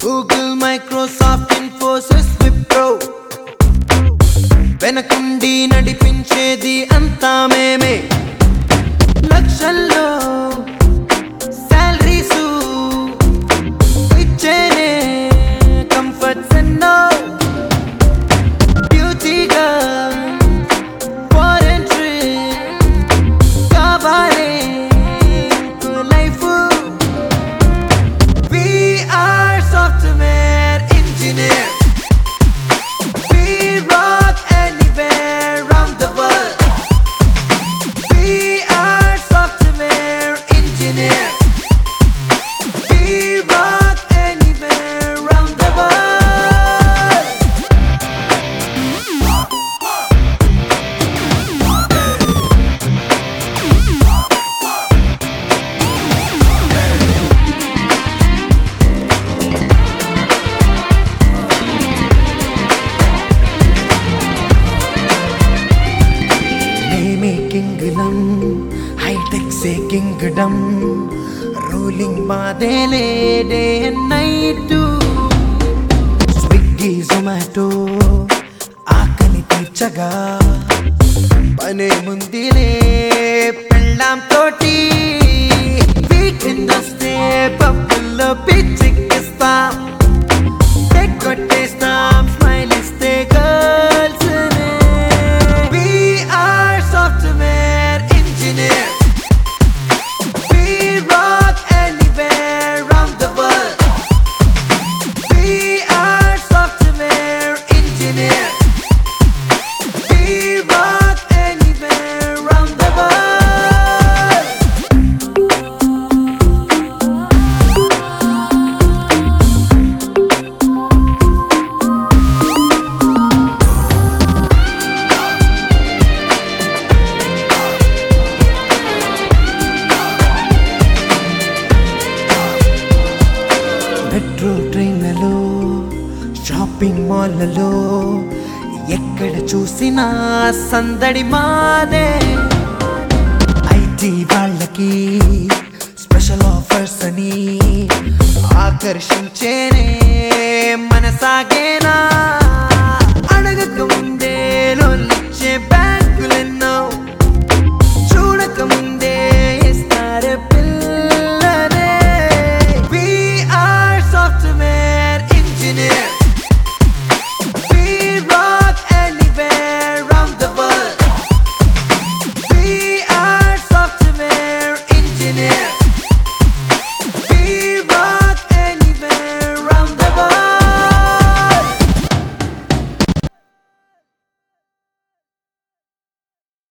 Google Microsoft Infosys Wipro వెనకుండి నడిపించేది అంతా మేమే లక్షల్లో సాలరీసు ఇచ్చేనే కంఫర్ట్స్ ఎన్నో బ్యూటీగా ఫారెన్ ట్రిప్ కావాలే life We are software engineers. We rock anywhere around the world. We are software engineers. We rock anywhere around the world. మేమే కింగ్డమ్ హైటెక్ సే కింగ్డమ్ రూలింగ్ మాదేలే day and night Swiggy Zomato ఆకలి తీర్చగా పనే ముందిలే పెళ్ళాం తోటి వీకెండ్ వస్తే పబ్బుల్లో పిచ్చిక్కిస్తాం కొట్టేస్తాం స్మైల్ ఇస్తే girls We are software engineers. We rock anywhere around the world. We are software engineers. We rock anywhere around the world. Metro ట్రైన్లలో షాపింగ్ మాల్లలో ఎక్కడ చూసినా సందడి మాదే ఐటీ వాళ్ళకి స్పెషల్ ఆఫర్స్ అని ఆకర్షించేనే మనసాగేనా అడగక ముందే లోన్లిచ్చే బ్యాంక్